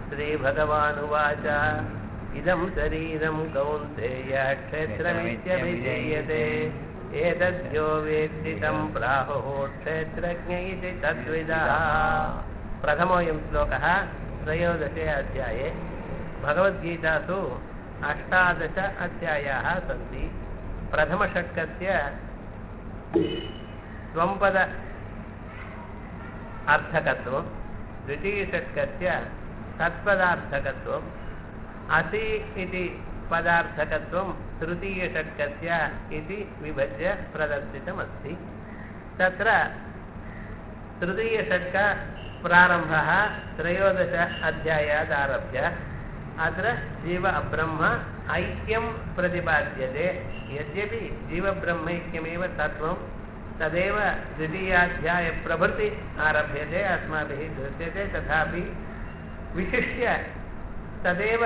श्रीभगवानुवाच इदं शरीरं कौन्तेय क्षेत्रमित्यभिधीयते एतद्यो वेत्ति तं प्राहुः क्षेत्रज्ञ इति तद्विदः प्रथमोऽयं श्लोकः त्रयोदशे अध्याये भगवद्गीतासु अष्टादश अध्यायाः सन्ति प्रथमषट्कस्य त्वम्पद अर्थकत्वं द्वितीयषट्कस्य तत्पदार्थकत्वम् असि इति पदार्थकत्वं तृतीयषट्कस्य इति विभज्य प्रदर्शितमस्ति तत्र तृतीयषट्क प्रारम्भः त्रयोदश अध्यायादारभ्य अत्र जीव ब्रह्म ऐक्यं प्रतिपाद्यते यद्यपि जीवब्रह्मैक्यमेव तत्त्वं तदेव द्वितीयाध्यायप्रभृति आरभ्यते अस्माभिः दृश्यते तथापि विशिष्य तदेव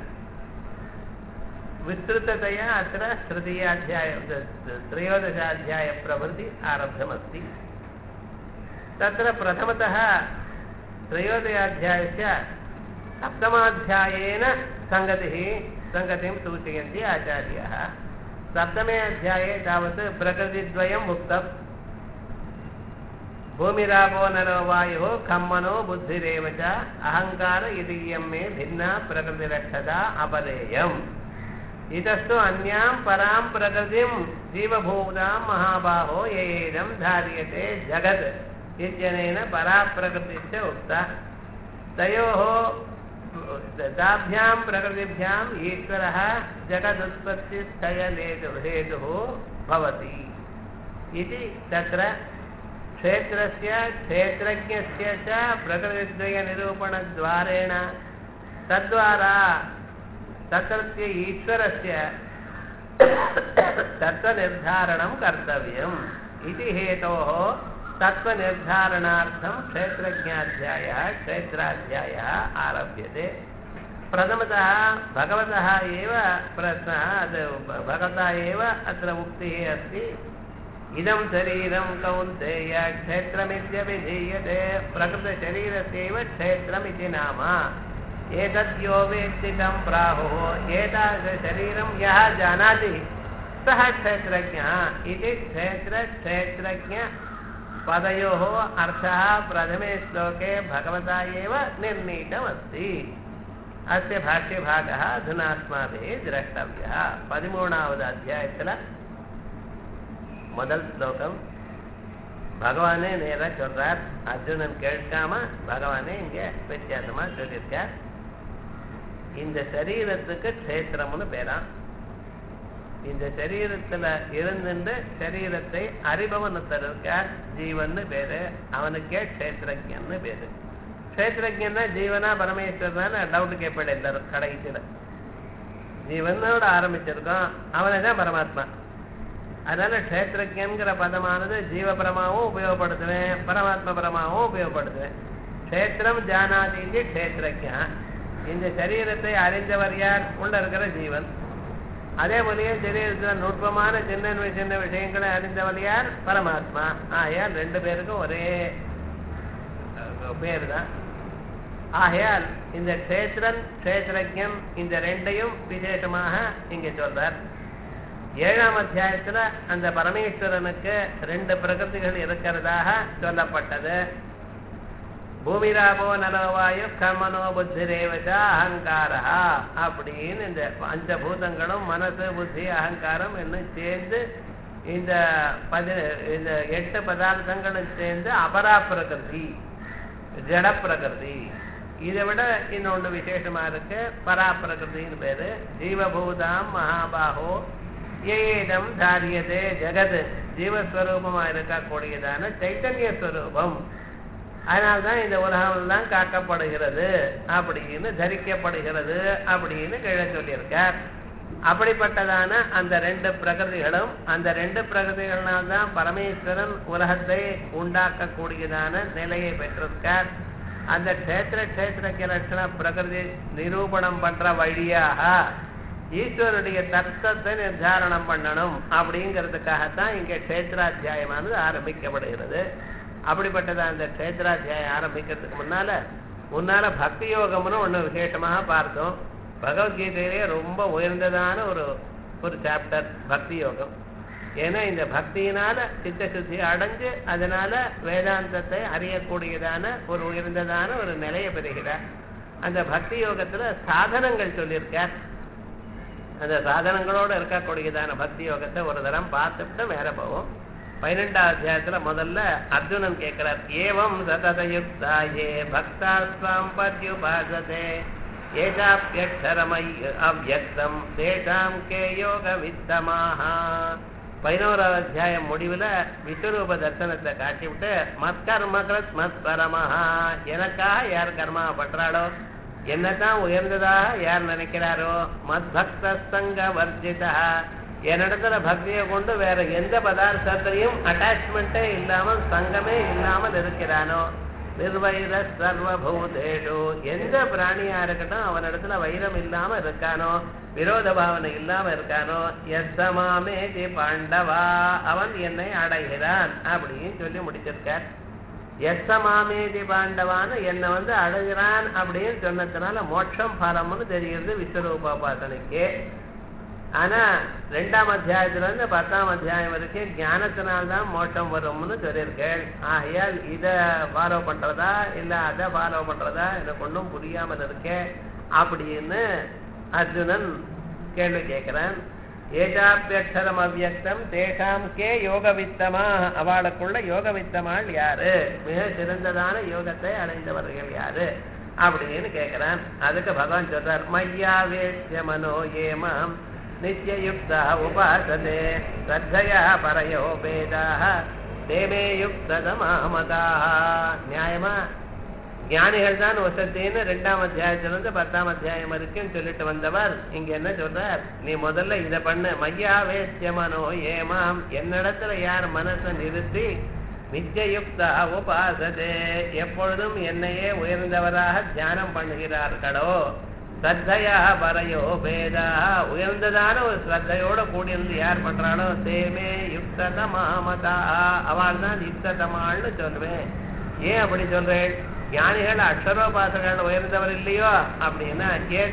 विस्तृततया अत्र तृतीयाध्याय त्रयोदशाध्यायप्रभृति आरब्धमस्ति तत्र प्रथमतः त्रयोदशाध्यायस्य सप्तमाध्यायेन सङ्गतिः सङ्गतिं सूचयन्ति आचार्याः सप्तमे अध्याये तावत् प्रकृतिद्वयम् उक्तम् भूमिरापो नरो वायुः खम्मनो बुद्धिरेव च अहङ्कार इतीयं मे भिन्ना प्रकृतिरक्षता अपरेयम् इतस्तु अन्यां परां प्रकृतिं जीवभूतां महाबाहो येदं धार्यते जगत् इत्यनेन परा प्रकृतिश्च उक्ता तयोः ताभ्यां प्रकृतिभ्याम् ईश्वरः जगदुत्पत्तिस्थयहेतुः हेतुः भवति इति तत्र क्षेत्रस्य क्षेत्रज्ञस्य च प्रकृतिद्वयनिरूपणद्वारेण तद्वारा तत्रत्य ईश्वरस्य तत्त्वनिर्धारणं कर्तव्यम् इति हेतोः तत्त्वनिर्धारणार्थं क्षेत्रज्ञाध्यायः क्षेत्राध्यायः आरभ्यते प्रथमतः भगवतः एव प्रश्नः भगवतः एव अत्र उक्तिः अस्ति इदं शरीरं कौन्तेय क्षेत्रमित्यभिधीयते प्रकृतशरीरस्यैव क्षेत्रमिति नाम एतद्यो वेत्ति तं प्राहुः एतादृशशरीरं यः जानाति सः क्षेत्रज्ञः इति क्षेत्रक्षेत्रज्ञ पदयोः अर्थः प्रथमे श्लोके भगवता एव निर्णीतमस्ति अस्य भाष्यभागः अधुना अस्माभिः द्रष्टव्यः பதிமூணாவது அத்தியாயத்தில் முதல் ஸ்லோகம் பகவானே நேராக சொல்றார் அர்ஜுனன் கேட்காம பகவானே இங்க வித்தியாசமா சொல்லியிருக்கார் இந்த சரீரத்துக்கு க்ஷேத்திரம்னு பேரான் இந்த சரீரத்துல இருந்துட்டு சரீரத்தை அறிபவன் இருக்கார் ஜீவன் பேரு அவனுக்கே க்ஷேத்திரஜன்னு பேரு க்ஷேத்திரஜன்னா ஜீவனா பரமேஸ்வரனா டவுட் கேட்பேன் எல்லாரும் கடைசியில ஜீவனோட ஆரம்பிச்சிருக்கோம் அவனை தான் பரமாத்மா அதனால க்ஷேத்திரஜன்கிற பதமானது ஜீவபரமாவும் உபயோகப்படுத்துவேன் பரமாத்ம பரமாவும் உபயோகப்படுத்துவேன் க்ஷேத்திரம் ஜானாதீதி க்ஷேத்திரஜா இந்த சரீரத்தை அறிந்தவர் யார் உள்ள இருக்கிற ஜீவன் அதே போலயே சரீரத்தில் நுட்பமான சின்ன சின்ன விஷயங்களை அறிந்தவர் யார் பரமாத்மா ஆகையால் ரெண்டு பேருக்கும் ஒரே பேர் தான் ஆகையால் இந்த க்ஷேத்திரன் க்ஷேத்திரஜன் இந்த ரெண்டையும் விசேஷமாக இங்கே சொல்றார் ஏழாம் அத்தியாயத்துல அந்த பரமேஸ்வரனுக்கு ரெண்டு பிரகிருதிகள் இருக்கிறதாக சொல்லப்பட்டது பூமிராபோ நலவாயு கர்மனோ புத்திரேவச்சா அகங்காரா அப்படின்னு இந்த பஞ்சபூதங்களும் மனசு புத்தி அகங்காரம் இன்னும் சேர்ந்து இந்த பதி இந்த எட்டு பதார்த்தங்களும் சேர்ந்து அபரா பிரகிருதி ஜட பிரகிருதி இதை விட இன்னொன்று விசேஷமா இருக்கு பரா பிரகிருதின்னு பேரு ஜீவபூதாம் மகாபாகோ ஏதம் தாரியதே ஜெகத் ஜீவஸ்வரூபமா இருக்கக்கூடியதான சைத்தன்ய ஸ்வரூபம் அதனால்தான் இந்த உலகம்லாம் காக்கப்படுகிறது அப்படின்னு தரிக்கப்படுகிறது அப்படின்னு கீழே சொல்லியிருக்கார் அப்படிப்பட்டதான அந்த ரெண்டு பிரகிருதிகளும் அந்த ரெண்டு பிரகிருதிகள்னால்தான் பரமேஸ்வரன் உலகத்தை உண்டாக்கக்கூடியதான நிலையை பெற்றிருக்கார் அந்த க்ஷேத்திர க்ஷேத்திரக்க லட்சண பிரகிருதி நிரூபணம் பண்ற வழியாக ஈஸ்வருடைய தர்க்கத்தை நிர்தாரணம் பண்ணணும் அப்படிங்கிறதுக்காகத்தான் இங்க க்ஷேத்ராத்தியாயமானது ஆரம்பிக்கப்படுகிறது அப்படிப்பட்டதா அந்த க்ஷேத்ராத்தியாயம் ஆரம்பிக்கிறதுக்கு முன்னால முன்னால பக்தி யோகம்னு ஒண்ணு விசேஷமாக பார்த்தோம் பகவத்கீதையிலே ரொம்ப உயர்ந்ததான ஒரு ஒரு சாப்டர் பக்தி யோகம் ஏன்னா இந்த பக்தியினால சித்த சுத்தி அடைஞ்சு அதனால வேதாந்தத்தை அறியக்கூடியதான ஒரு உயர்ந்ததான ஒரு நிலையை பெறுகிறார் அந்த பக்தி யோகத்துல சாதனங்கள் சொல்லியிருக்கார் அந்த சாதனங்களோட இருக்கக்கூடியதான பக்தி யோகத்தை ஒரு தரம் பார்த்துட்டு மேல போவோம் பதினெண்டாம் அத்தியாயத்துல முதல்ல அர்ஜுனன் கேட்கிறார் ஏவம் சததயுக்தா ஏ பக்தா ஸ்வாம் பர்யுபாசதே ஏஷாப்பியக்ஷரமை அவ்யக்தம் தேஷாம் கே யோக வித்தமாக பதினோராவது அத்தியாயம் முடிவுல விஸ்வரூப தர்சனத்தை காட்டிவிட்டு மத்கர்ம கிருத் மத்பரமஹா எனக்காக யார் கர்மா பண்றாளோ என்னதான் உயர்ந்ததாக யார் நினைக்கிறாரோ மத்பக்த சங்க வர்ஜிதா என்னிடத்துல பக்தியை கொண்டு வேற எந்த பதார்த்தத்தையும் அட்டாச்மெண்ட்டே இல்லாமல் சங்கமே இல்லாமல் இருக்கிறானோ நிர்வைர சர்வபூதேஷு எந்த பிராணியா இருக்கட்டும் அவனிடத்துல வைரம் இல்லாம இருக்கானோ விரோத பாவனை இல்லாம இருக்கானோ எஸ்ஸமாமேதி பாண்டவா அவன் என்னை அடைகிறான் அப்படின்னு சொல்லி முடிச்சிருக்கார் எஸ்ஸமாமேதி பாண்டவான்னு என்னை வந்து அடைகிறான் அப்படின்னு சொன்னதுனால மோட்சம் பலம்னு தெரிகிறது விஸ்வரூபாசனைக்கு ஆனா ரெண்டாம் அத்தியாயத்துல இருந்து பத்தாம் அத்தியாயம் வரைக்கும் ஞானத்தினால்தான் மோட்சம் வரும்னு சொல்லியிருக்கேன் ஆகையால் இத ஃபாலோ பண்றதா இல்ல அதை ஃபாலோ பண்றதா எனக்கு ஒன்றும் புரியாமல் இருக்கேன் அப்படின்னு அர்ஜுனன் கேள்வி கேட்கிறான் ஏகாபியக்ஷரம் அவ்யக்தம் தேஷாம் கே யோகவித்தமா அவளுக்குள்ள யோகவித்தமாள் யாரு மிக சிறந்ததான யோகத்தை அடைந்தவர்கள் யாரு அப்படின்னு கேட்கிறான் அதுக்கு பகவான் சொல்றார் மையா வேஷ்ய மனோ ஏமாம் நித்யயுக்தா உபாசதே ஸ்ரத்தையா பரையோ வேதாக தேவே யுக்ததமாமதாக நியாயமா ஞானிகள் தான் வசத்தின்னு ரெண்டாம் அத்தியாயத்திலிருந்து பத்தாம் அத்தியாயம் வரைக்கும் சொல்லிட்டு வந்தவர் இங்க என்ன சொல்றார் நீ முதல்ல இத பண்ணு மையா வேஷ்யமனோ ஏமாம் என்னிடத்துல யார் மனசை நிறுத்தி நித்தியயுக்தா உபாசதே எப்பொழுதும் என்னையே உயர்ந்தவராக தியானம் பண்ணுகிறார்களோ ஸ்ரத்தையா பரையோ பேதா உயர்ந்ததான ஒரு ஸ்ரத்தையோட கூடியிருந்து யார் பண்றாளோ தேமே யுக்ததமாமதா அவள் தான் யுக்ததமாள்னு சொல்லுவேன் ஏன் அப்படி சொல்றேன் ஞானிகள் அக்ஷரோபாசகர்கள் உயர்ந்தவர் இல்லையோ அப்படின்னா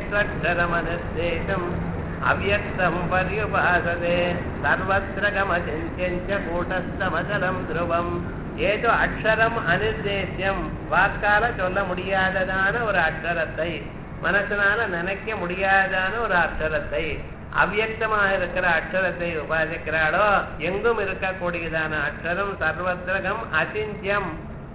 ஏற்றமனுசேஷம் அவ்யக்தம் பரியுபாசதே சர்வத்திர கமசிஞ்ச கூட்டஸ்தமசலம் துருவம் ஏதோ அக்ஷரம் அனிர்தேசியம் வாக்கால சொல்ல முடியாததான ஒரு அக்ஷரத்தை மனசனால நினைக்க முடியாதான ஒரு அக்ஷரத்தை அவ்யக்தமாக இருக்கிற அக்ஷரத்தை உபாசிக்கிறாளோ எங்கும் இருக்கக்கூடியதான அக்ஷரம் சர்வத்திரகம் அசிந்தியம்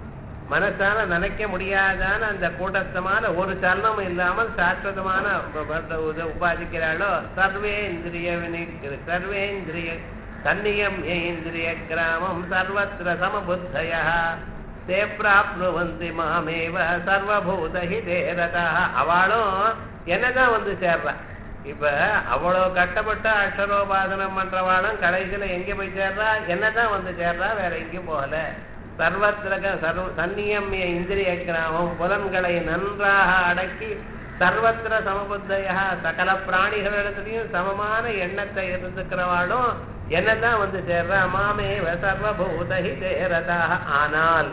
மனசால நினைக்க முடியாதான அந்த கூட்டஸ்தமான ஒரு சலனம் இல்லாமல் சாஸ்வதமான உபாதிக்கிறாளோ சர்வே இந்திரிய சர்வே இந்திரிய கன்னியம் இந்திரிய கிராமம் சர்வத்திர சமபுத்தய தே பிராப்னுவந்தி மாமேவ சர்வபூத ஹிதேரதா அவளும் என்னதான் வந்து சேர்றா இப்ப அவ்வளவு கட்டப்பட்ட அக்ஷரோபாசனம் பண்றவாளும் கடைசியில எங்க போய் சேர்றா என்னதான் வந்து சேர்றா வேற எங்கேயும் போகல சர்வத்திரக சர்வ சன்னியமிய இந்திரிய கிராமம் புலன்களை நன்றாக அடக்கி சர்வத்திர சமபுத்தையா சகல பிராணிகளிடத்திலையும் சமமான எண்ணத்தை இருந்துக்கிறவாளும் என்னதான் வந்து சேர்றா மாமேவ சர்வபூதஹி தேரதாக ஆனால்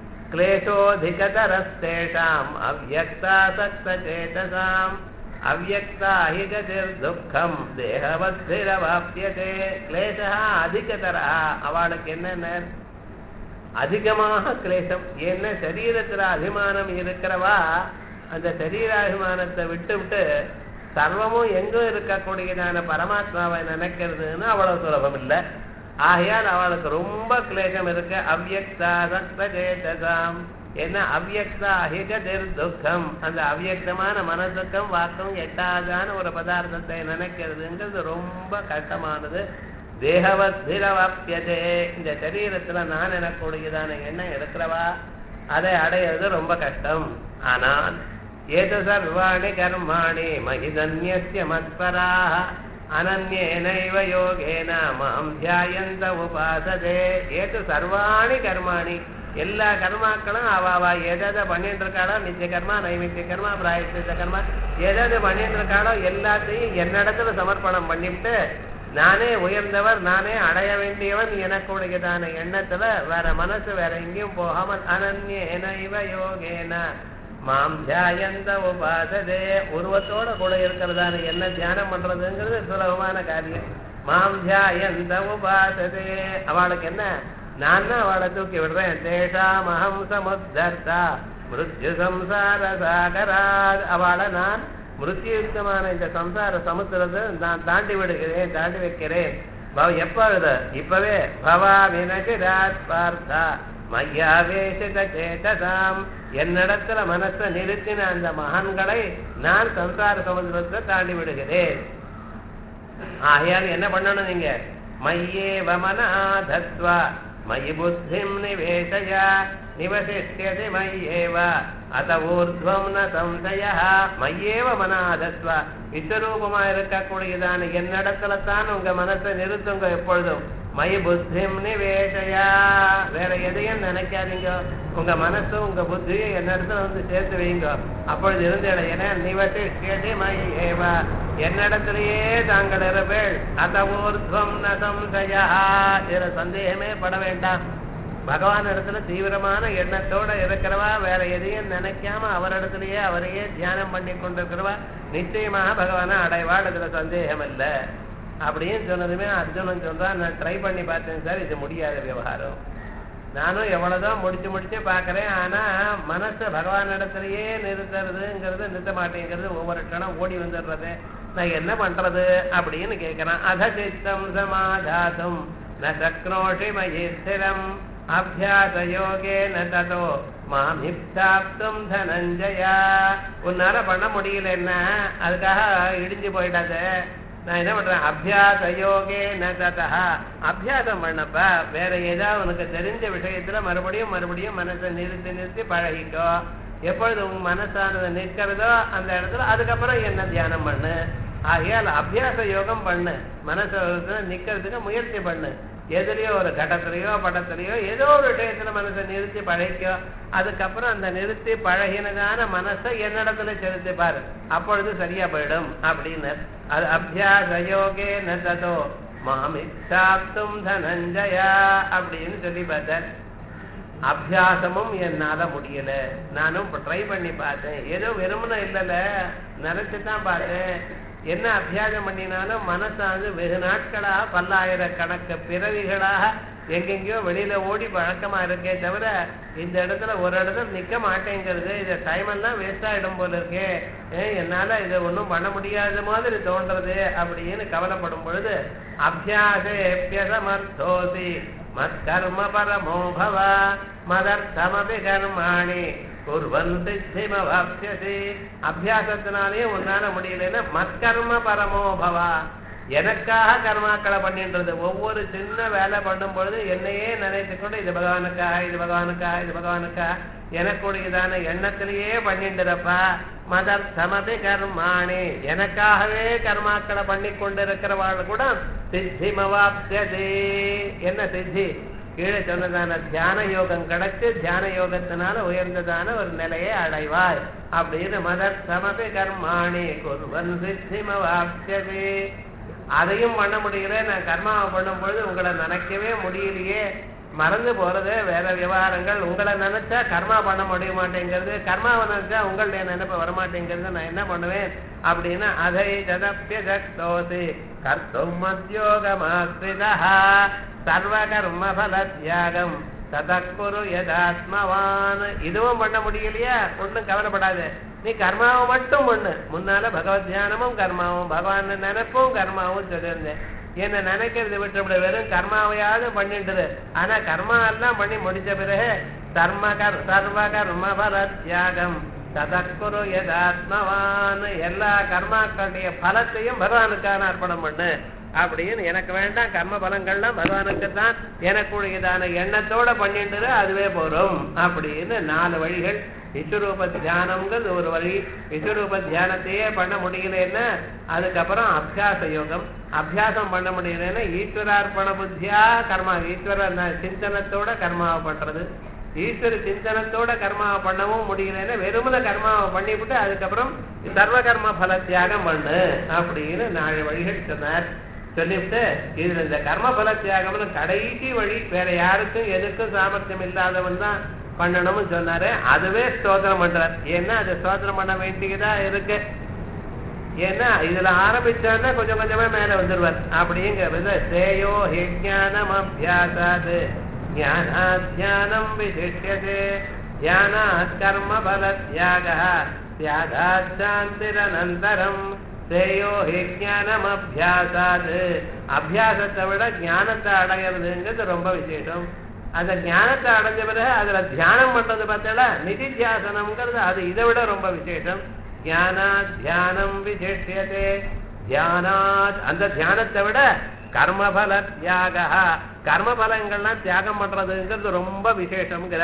கிளேஷோதிகதரஸ்தேஷாம் அவ்வக்தாசக்தேதசாம் அவ்வக்தா ஹி கதிர்துக்கம் தேகவத்திரவாப்பியதே கிளேஷா அதிகதரா அவளுக்கு என்னென்ன அதிகமாக கிளேசம் என்ன சரீரத்துல அபிமானம் இருக்கிறவா அந்த சரீராபிமானத்தை விட்டு விட்டு சர்வமும் எங்கும் இருக்கக்கூடியதான பரமாத்மாவை நினைக்கிறதுன்னு அவ்வளவு சுலபம் இல்லை ஆகையால் அவளுக்கு ரொம்ப கிளேசம் இருக்கு அவ்யக்தா சக்தேதசாம் என்ன அவ்யக்தா அஹிகதிர் துக்கம் அந்த அவ்யக்தமான மனதுக்கம் வாக்கம் எட்டாதான ஒரு பதார்த்தத்தை நினைக்கிறதுங்கிறது ரொம்ப கஷ்டமானது தேகவத்திரவாப்பியதே இந்த சரீரத்துல நான் எனக்கூடியதான எண்ணம் இருக்கிறவா அதை அடையிறது ரொம்ப கஷ்டம் ஆனால் ஏது சர்வாணி கர்மாணி மகிதன்யஸ்ய மத்பராக அனன்யேனைவ யோகேன மாம் தியாயந்த உபாசதே ஏது சர்வாணி கர்மாணி எல்லா கர்மாக்களும் அவ அவ எதை பண்ணிட்டு இருக்காளோ நித்திய கர்மா நைமித்திய கர்மா பிராயசித்த கர்மா எதை பண்ணிட்டு இருக்காளோ எல்லாத்தையும் என்னிடத்துல சமர்ப்பணம் பண்ணிவிட்டு நானே உயர்ந்தவர் நானே அடைய வேண்டியவன் எனக்குடையதான எண்ணத்துல வேற மனசு வேற எங்கேயும் போகாமல் அனன்யேன இவ யோகேன மாம் தியாயந்த உபாசதே உருவத்தோட கூட இருக்கிறதான என்ன தியானம் பண்றதுங்கிறது சுலபமான காரியம் மாம் தியாயந்த உபாசதே அவளுக்கு என்ன நான் தான் அவளை தூக்கி விடுறேன் தேஷாம் அகம் சமுத்தர்த்தா மிருத்யு சம்சார சாகராத் அவளை நான் மிருத்யுக்தமான இந்த சம்சார சமுத்திரத்தை நான் தாண்டி விடுகிறேன் தாண்டி வைக்கிறேன் பவ எப்பொழுது இப்பவே பவா வினகிராத் பார்த்தா மையாவேசித சேதசாம் என்னிடத்துல மனசை நிறுத்தின அந்த மகான்களை நான் சம்சார சமுதிரத்தை தாண்டி விடுகிறேன் ஆகையால் என்ன பண்ணணும் நீங்க மையே வமனாதத்வா மயி புத்திம் நிவேசய நிவசிஷ்யதி மய்யேவ அத ஊர்துவம் ந சம்சய மையேவ மனாதத்வா விஸ்வரூபமா இருக்கக்கூடியதான என்னிடத்துல தான் உங்க மனசை நிறுத்துங்க எப்பொழுதும் மயி புத்திம் நிவேசயா வேற எதையும் நினைக்காதீங்க உங்க மனசு உங்க புத்தியை என்னிடத்துல வந்து சேர்த்து வைங்க அப்பொழுது இருந்த ஏன்னா நிவசிஷ்யதி மய்யேவ என்னிடத்திலேயே தாங்கள் இருப்பேள் அத ஊர்துவம் ந சம்சயா இதுல சந்தேகமே பட வேண்டாம் பகவான் இடத்துல தீவிரமான எண்ணத்தோட இருக்கிறவா வேற எதையும் நினைக்காம அவரிடத்திலேயே அவரையே தியானம் பண்ணி கொண்டிருக்கிறவா நிச்சயமாக பகவானை அடைவாள் இதுல சந்தேகம் இல்லை அப்படின்னு சொன்னதுமே அர்ஜுனன் சொல்றான் நான் ட்ரை பண்ணி பார்த்தேன் சார் இது முடியாத விவகாரம் நானும் எவ்வளவுதான் முடிச்சு முடிச்சு பாக்குறேன் ஆனா மனசை பகவான் இடத்துலயே நிறுத்துறதுங்கிறது நிறுத்த மாட்டேங்கிறது ஒவ்வொரு க்ஷணம் ஓடி வந்துடுறது நான் என்ன பண்றது அப்படின்னு கேட்கிறேன் அத சித்தம் சமாதாதும் ந சக்னோஷி மயி ஸ்திரம் அபியாச யோகேன ததோ மாமிப்தாப்தும் தனஞ்சயா உன்னால பண்ண முடியலன்னா அதுக்காக இடிஞ்சு போயிடாத நான் என்ன பண்றேன் அபியாச யோகே நதா அபியாசம் பண்ணப்ப வேற ஏதாவது உனக்கு தெரிஞ்ச விஷயத்துல மறுபடியும் மறுபடியும் மனசை நிறுத்தி நிறுத்தி பழகிக்கோ எப்பொழுது உங்க மனசானது நிற்கிறதோ அந்த இடத்துல அதுக்கப்புறம் என்ன தியானம் பண்ணு ஆகையால் அபியாச யோகம் பண்ணு மனசை நிக்கிறதுக்கு முயற்சி பண்ணு எதுலயோ ஒரு கடத்திலையோ படத்திலையோ ஏதோ ஒரு விஷயத்துல மனசை நிறுத்தி பழகிக்கோ அதுக்கப்புறம் அந்த நிறுத்தி பழகினதான மனசை என்னிடத்துல செலுத்தி பாரு அப்பொழுது சரியா போயிடும் அப்படின்னு அது அபியாச யோகே நதோ மாமிச்சாப்தும் தனஞ்சயா அப்படின்னு சொல்லி பார்த்தார் அபியாசமும் என்னால முடியல நானும் ட்ரை பண்ணி பார்த்தேன் ஏதோ வெறுமன இல்லைல்ல நினைச்சுதான் பார்த்தேன் என்ன அபியாசம் பண்ணினாலும் மனசானது வெகு நாட்களாக பல்லாயிரக்கணக்கு பிறவிகளாக எங்கெங்கயோ வெளியில ஓடி பழக்கமா இருக்கே தவிர இந்த இடத்துல ஒரு இடத்துல நிக்க மாட்டேங்கிறது இந்த டைம் எல்லாம் வேஸ்ட் ஆயிடும் போல இருக்கே ஏன் என்னால இதை ஒன்றும் பண்ண முடியாத மாதிரி தோன்றது அப்படின்னு கவலைப்படும் பொழுது அபியாசேபியசமர்த்தோசி மத்கர்ம பரமோ பவ மதர்த்தமபி கர்மாணி குர்வன் சித்திமவாப்யசி அபியாசத்தினாலே உன்னால முடியலன்னா மத்கர்ம பரமோ பவா எனக்காக கர்மாக்களை பண்ணின்றது ஒவ்வொரு சின்ன வேலை பண்ணும் பொழுது என்னையே நினைத்து கொண்டு இது பகவானுக்காக இது பகவானுக்காக இது பகவானுக்காக எனக்குடையதான எண்ணத்திலேயே பண்ணிட்டுறப்பா மதர் சமதி கர்மாணி எனக்காகவே கர்மாக்களை பண்ணி கொண்டிருக்கிறவாள் கூட சித்திமவாப்யதி என்ன சித்தி கீழே சொன்னதான தியான யோகம் கிடைச்சு தியான யோகத்தினால உயர்ந்ததான ஒரு நிலையை அடைவாய் அப்படின்னு மதர் சமபி கர்மாணி குருவன் சித்திமவாப்யதி அதையும் பண்ண முடியல நான் கர்மாவை பண்ணும் பொழுது உங்களை நினைக்கவே முடியலையே மறந்து போறது வேற விவகாரங்கள் உங்களை நினைச்சா கர்மா பண்ண முடிய மாட்டேங்கிறது கர்மாவை நினைச்சா உங்களுடைய நினைப்பு வரமாட்டேங்கிறது நான் என்ன பண்ணுவேன் அப்படின்னு அதை ஜதப்பிய ஜக்தோசி கர்த்தும் மத்தியோகமாஸ்ரிதா சர்வ கர்ம பல தியாகம் ததக்குரு யதாத்மவான் இதுவும் பண்ண முடியலையா ஒன்றும் கவலைப்படாது நீ கர்மாவை மட்டும் பண்ணு முன்னால பகவத் தியானமும் கர்மாவும் பகவான் நினைப்பும் கர்மாவும் சொல்லியிருந்தேன் என்ன நினைக்கிறது விட்டு வெறும் கர்மாவையாவது பண்ணிட்டுரு ஆனா கர்மா எல்லாம் பண்ணி முடிச்ச பிறகு சர்ம கர் சர்வ கர்ம பல தியாகம் ததக்குரு யதாத்மவான் எல்லா கர்மாக்களுடைய பலத்தையும் பகவானுக்கான அர்ப்பணம் பண்ணு அப்படின்னு எனக்கு வேண்டாம் கர்ம பலங்கள்லாம் பகவானுக்கு தான் எனக்குரியதான எண்ணத்தோட பண்ணிட்டு அதுவே போறோம் அப்படின்னு நாலு வழிகள் விஸ்வரூப தியானம்ங்கிறது ஒரு வழி விஸ்வரூப தியானத்தையே பண்ண முடியலன்னா அதுக்கப்புறம் அபியாச யோகம் அபியாசம் பண்ண முடியலன்னா ஈஸ்வரார்ப்பண புத்தியா கர்மா ஈஸ்வர சிந்தனத்தோட கர்மாவை பண்றது ஈஸ்வர சிந்தனத்தோட கர்மாவை பண்ணவும் முடியலன்னா வெறுமன கர்மாவை பண்ணிவிட்டு அதுக்கப்புறம் சர்வ கர்ம பல தியாகம் பண்ணு அப்படின்னு நாலு வழிகள் சொன்னார் சொல்லிவிட்டு இதுல இந்த கர்ம பல தியாகம்னு கடைசி வழி வேற யாருக்கும் எதுக்கும் சாமர்த்தியம் இல்லாதவன் தான் பண்ணணும்னு சொன்னாரு அதுவே ஸ்தோத்திரம் பண்றார் ஏன்னா அது ஸ்தோத்திரம் பண்ண வேண்டியதா இருக்கு ஏன்னா இதுல ஆரம்பிச்சான்னா கொஞ்சம் கொஞ்சமா மேல வந்துருவார் அப்படிங்கிறது சேயோ ஹிஞானம் அபியாசாது ஞானாத்யானம் விசிஷ்யதே ஞானாத் கர்ம பல தியாக தியாகாத் சாந்திரனந்தரம் சேயோ ஹி ஞானம் அபியாசாது அபியாசத்தை விட ஞானத்தை அடையிறதுங்கிறது ரொம்ப விசேஷம் அந்த ஞானத்தை அடைஞ்ச பிறகு அதுல தியானம் பண்றது பார்த்தா நிதித்தியாசனம்ங்கிறது அது இதை விட ரொம்ப விசேஷம் தியானாத் தியானம் விசேஷியதே தியானாத் அந்த தியானத்தை விட கர்மபல தியாக கர்மபலங்கள்லாம் தியாகம் பண்றதுங்கிறது ரொம்ப விசேஷம்ங்கிற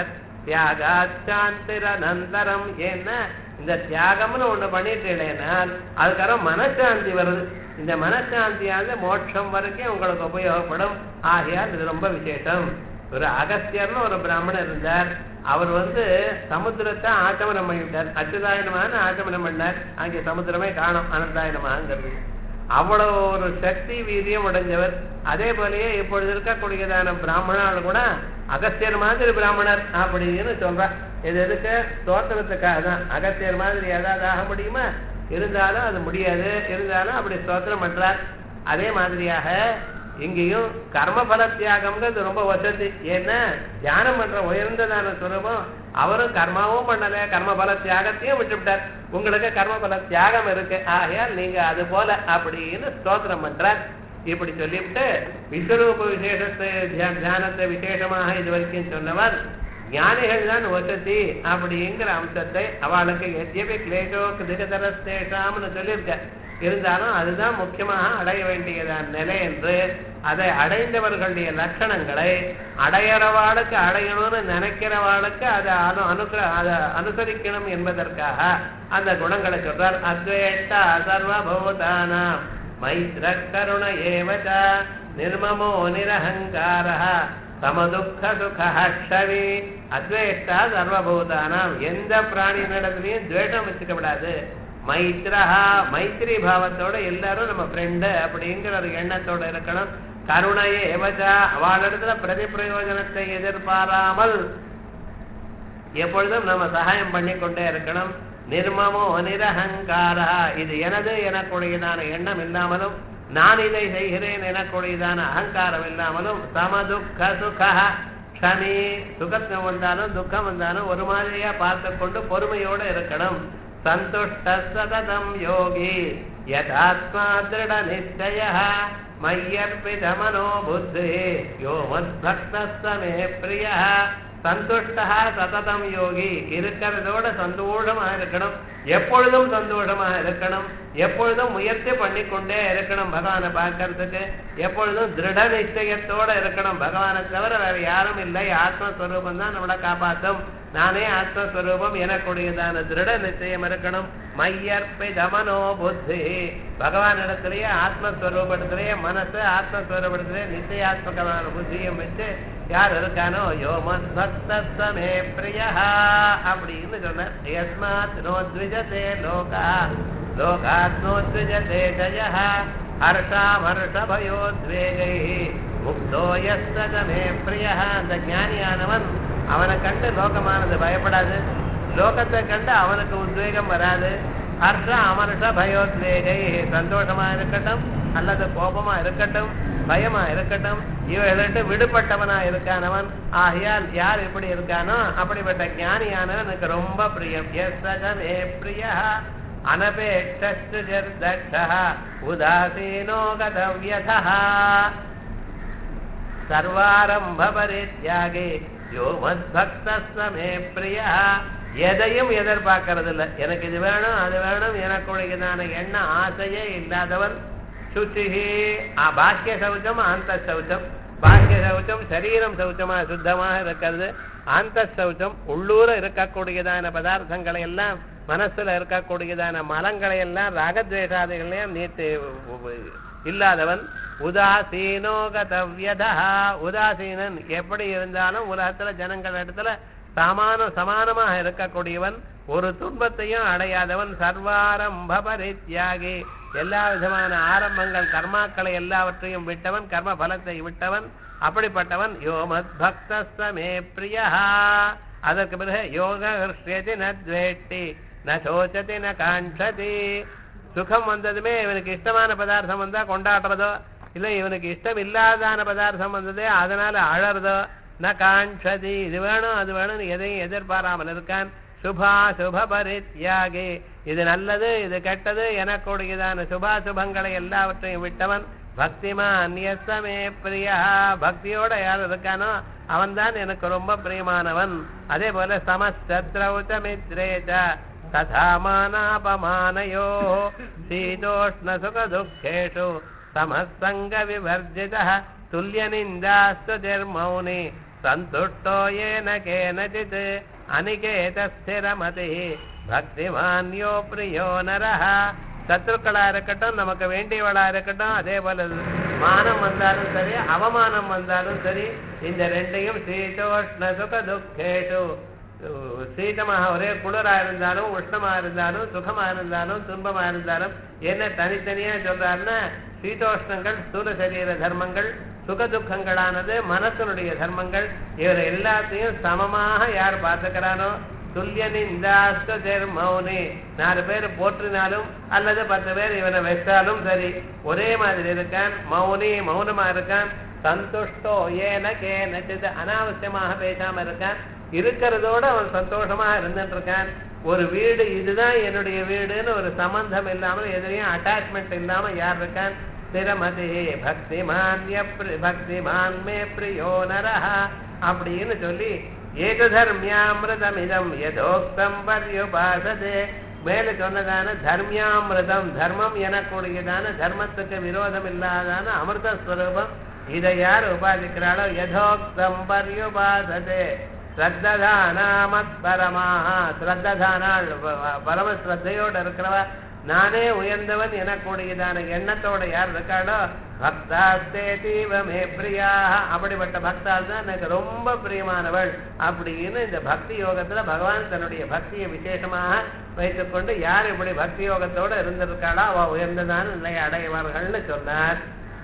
தியாகாச்சாந்திரனந்தரம் ஏன்னா இந்த தியாகம்னு ஒண்ணு பண்ணிட்டு இல்லைனால் அதுக்கப்புறம் மனசாந்தி வருது இந்த மனசாந்தியானது மோட்சம் வரைக்கும் உங்களுக்கு உபயோகப்படும் ஆகையால் இது ரொம்ப விசேஷம் ஒரு அகஸ்தியர்னு ஒரு பிராமணர் இருந்தார் அவர் வந்து சமுத்திரத்தை ஆச்சமனம் பண்ணிவிட்டார் அச்சுதாயனமான ஆச்சமனம் பண்ணார் அங்கே சமுத்திரமே காணும் அனந்தாயனமாங்கிறது அவ்வளவு ஒரு சக்தி வீரியம் உடைஞ்சவர் அதே போலயே இப்பொழுது இருக்கக்கூடியதான பிராமணால் கூட அகஸ்தியர் மாதிரி பிராமணர் அப்படின்னு சொல்றா இது எதுக்கு ஸ்தோத்திரத்துக்காக தான் அகஸ்தியர் மாதிரி ஏதாவது ஆக முடியுமா இருந்தாலும் அது முடியாது இருந்தாலும் அப்படி ஸ்தோத்திரம் பண்றார் அதே மாதிரியாக இங்கேயும் கர்மபல தியாகம்ங்கிறது ரொம்ப வசதி ஏன்னா தியானம் பண்ற உயர்ந்ததான சுரூபம் அவரும் கர்மாவும் பண்ணல கர்மபல தியாகத்தையும் விட்டுவிட்டார் உங்களுக்கு கர்மபல தியாகம் இருக்கு ஆகையால் நீங்க அது போல அப்படின்னு ஸ்தோத்திரம் பண்றார் இப்படி சொல்லிவிட்டு விஸ்வரூப விசேஷத்தை தியா- தியானத்தை விசேஷமாக இது வரைக்கும் சொன்னவர் ஞானிகள் தான் வசதி அப்படிங்கிற அம்சத்தை அவளுக்கு எத்தியபி கிளேஷோ கிருதரஸ்தேஷாம்னு சொல்லியிருக்க இருந்தாலும் அதுதான் முக்கியமாக அடைய வேண்டியதான நிலை என்று அதை அடைந்தவர்களுடைய லட்சணங்களை அடையறவாளுக்கு அடையணும்னு நினைக்கிறவாளுக்கு அதை அனு அனுகிர அதை அனுசரிக்கணும் என்பதற்காக அந்த குணங்களை சொல்றார் அத்வேஷ்டா சர்வபூதானாம் மைத்ர கருண ஏவச்ச நிர்மமோ நிரஹங்கார சமதுக்க சுகி அத்வேஷ்டா சர்வபூதானாம் எந்த பிராணி நடத்திலையும் துவேஷம் வச்சுக்கப்படாது மைத்ரஹா மைத்ரி பாவத்தோட எல்லாரும் நம்ம ஃப்ரெண்டு அப்படிங்கிற ஒரு எண்ணத்தோட இருக்கணும் கருணையே ஏவச்சா அவளிடத்துல பிரதி பிரயோஜனத்தை எதிர்பாராமல் எப்பொழுதும் நம்ம சகாயம் பண்ணி கொண்டே இருக்கணும் நிர்மமோ நிரஹங்காரா இது எனது எனக்குடையதான எண்ணம் இல்லாமலும் நான் இதை செய்கிறேன் எனக்குடையதான அகங்காரம் இல்லாமலும் சமதுக்க சுக க்ஷமி சுகத்தம் வந்தாலும் துக்கம் வந்தாலும் ஒரு மாதிரியா பார்த்து கொண்டு பொறுமையோட இருக்கணும் சந்துஷ்ட சததம் யோகி யதாத்மா திருட நிச்சய மையர்பித மனோ புத்தி யோ மத்பக்தஸ்தமே பிரிய சந்துஷ்டா சததம் யோகி இருக்கிறதோட சந்தோஷமா இருக்கணும் எப்பொழுதும் சந்தோஷமா இருக்கணும் எப்பொழுதும் முயற்சி பண்ணிக்கொண்டே இருக்கணும் பகவானை பார்க்கறதுக்கு எப்பொழுதும் திருட நிச்சயத்தோட இருக்கணும் பகவானை தவிர வேற யாரும் இல்லை ஆத்மஸ்வரூபம் தான் நம்மளை காப்பாற்றும் நானே ஆத்மஸ்வரூபம் எனக்குடையதான திருட நிச்சயம் இருக்கணும் மையர்ப்பித மனோ புத்தி பகவான் இடத்திலேயே ஆத்மஸ்வரூபத்திலேயே மனசு ஆத்மஸ்வரூபத்திலேயே நிச்சயாத்மகமான புத்தியும் வச்சு யார் இருக்கானோ யோ மத்பக்தமே பிரியா அப்படின்னு சொன்னார் யஸ்மாத் நோத்விஜதே லோகா லோகாத் நோத்விஜதே ஜய ஹர்ஷாமர்ஷபயோத்வேகை முக்தோ யஸ்தமே பிரிய அந்த ஞானியானவன் அவனை கண்டு லோகமானது பயப்படாது லோகத்தை கண்டு அவனுக்கு உத்வேகம் வராது ஹர்ஷ அமர்ஷ பயோத்வேகை சந்தோஷமா இருக்கட்டும் அல்லது கோபமா இருக்கட்டும் பயமா இருக்கட்டும் இவைகளிட்டு விடுபட்டவனா இருக்கானவன் ஆகையால் யார் எப்படி இருக்கானோ அப்படிப்பட்ட ஞானியானவன் எனக்கு ரொம்ப பிரியம் எஸ் சகமே பிரியா அனபேட்ச உதாசீனோ கதவியதா சர்வாரம்ப பரித்யாகே யோ மத்பக்தஸ்தமே பிரியா எதையும் எதிர்பார்க்கறது இல்ல எனக்கு இது வேணும் அது வேணும் எனக்குடையதான எண்ண ஆசையே இல்லாதவன் சுச்சிஹி ஆ, பாக்கிய சௌச்சம் ஆந்த சௌச்சம் பாக்கிய சௌச்சம் சரீரம் சௌச்சமா சுத்தமாக இருக்கிறது ஆந்த சௌச்சம் உள்ளூர இருக்கக்கூடியதான பதார்த்தங்களை எல்லாம் மனசுல இருக்கக்கூடியதான மலங்களை எல்லாம் ராகத்வேஷாதிகளையும் நீத்து இல்லாதவன் உதாசீனோ கதவியதா உதாசீனன் எப்படி இருந்தாலும் உலகத்துல ஜனங்கள் இடத்துல சமான சமானமாக இருக்கக்கூடியவன் ஒரு துன்பத்தையும் அடையாதவன் சர்வாரம்ப பரித்யாகி எல்லா விதமான ஆரம்பங்கள் கர்மாக்களை எல்லாவற்றையும் விட்டவன் கர்ம பலத்தை விட்டவன் அப்படிப்பட்டவன் யோ மத் பக்தஸ்தமே பிரியா அதற்கு பிறகு யோக ஹிருஷ்யதி ந துவேட்டி ந சோச்சதி ந காண்சதி சுகம் வந்ததுமே இவனுக்கு இஷ்டமான பதார்த்தம் வந்தா கொண்டாடுறதோ இல்ல இவனுக்கு இஷ்டம் இல்லாதான பதார்த்தம் வந்ததே அதனால அழறதோ ந காண்சதி இது வேணும் அது வேணும்னு எதையும் எதிர்பாராமல் இருக்கான் சுபா சுப பரித்யாகி இது நல்லது இது கெட்டது எனக்குடையதான சுபாசுபங்களை எல்லாவற்றையும் விட்டவன் பக்திமான் எஸ்ஸமே பிரியா பக்தியோட யார் இருக்கானோ அவன்தான் எனக்கு ரொம்ப பிரியமானவன் அதே போல சமஸ்திரௌச்ச மித்ரேச்ச ததா மானாபமானயோ சீதோஷ்ண சுக துக்கேஷு சமசங்க விவர்ஜித துல்லிய நிந்தாஸ்து நிர்மௌனி சந்துஷ்டோ ஏன கேனச்சித் அனிகேத ஸ்திரமதி பக்திமான்யோ பிரியோ நரஹ சத்ருக்களா இருக்கட்டும் நமக்கு வேண்டியவளா இருக்கட்டும் அதே போல மானம் வந்தாலும் சரி அவமானம் வந்தாலும் சரி இந்த ரெண்டையும் சீதோஷ்ண சுக துக்கேஷு சீதமாக ஒரே குளிரா இருந்தாலும் உஷ்ணமா இருந்தாலும் சுகமா இருந்தாலும் துன்பமா இருந்தாலும் என்ன தனித்தனியா சொல்றாருன்னா சீதோஷ்ணங்கள் ஸ்தூல சரீர தர்மங்கள் சுக துக்கங்களானது மனசனுடைய தர்மங்கள் இவர் எல்லாத்தையும் சமமாக யார் பார்த்துக்கிறானோ துல்லியனிந்தாஸ்த மௌனி நாலு பேர் போற்றினாலும் அல்லது பத்து பேர் இவனை வச்சாலும் சரி ஒரே மாதிரி இருக்கான் மௌனி மௌனமா இருக்கான் சந்துஷ்டோ ஏன கேனச்சித் அனாவசியமாக பேசாம இருக்கான் இருக்கிறதோட அவன் சந்தோஷமா இருந்துட்டு இருக்கான் ஒரு வீடு இதுதான் என்னுடைய வீடுன்னு ஒரு சம்பந்தம் இல்லாமல் எதிரையும் அட்டாச்மெண்ட் இல்லாம யார் இருக்கான் ஸ்திரமதி பக்திமான்ய பக்திமான் மே பிரியோ நரஹா அப்படின்னு சொல்லி ஏக தர்மியாமிரதமிதம் யதோக்தம் பர்யுபாசதே மேல சொன்னதான தர்மியாமிரதம் தர்மம் எனக்கூடியதான தர்மத்துக்கு விரோதம் இல்லாதான அமிர்த ஸ்வரூபம் இதை யார் உபாதிக்கிறாளோ யதோக்தம் பர்யுபாசதே ஸ்ரத்ததானாமத் பரமாக ஸ்ரத்ததானாள் பரம ஸ்ரத்தையோடு இருக்கிறவ நானே உயர்ந்தவன் எனக்கூடியதான எண்ணத்தோட யார் இருக்காளோ பக்தாஸ்தே தீவமே பிரியா அப்படிப்பட்ட பக்தால் தான் எனக்கு ரொம்ப பிரியமானவள் அப்படின்னு இந்த பக்தி யோகத்துல பகவான் தன்னுடைய பக்தியை விசேஷமாக வைத்துக்கொண்டு யார் இப்படி பக்தி யோகத்தோட இருந்திருக்காளோ அவ உயர்ந்ததான நிலையை அடைவார்கள்னு சொன்னார்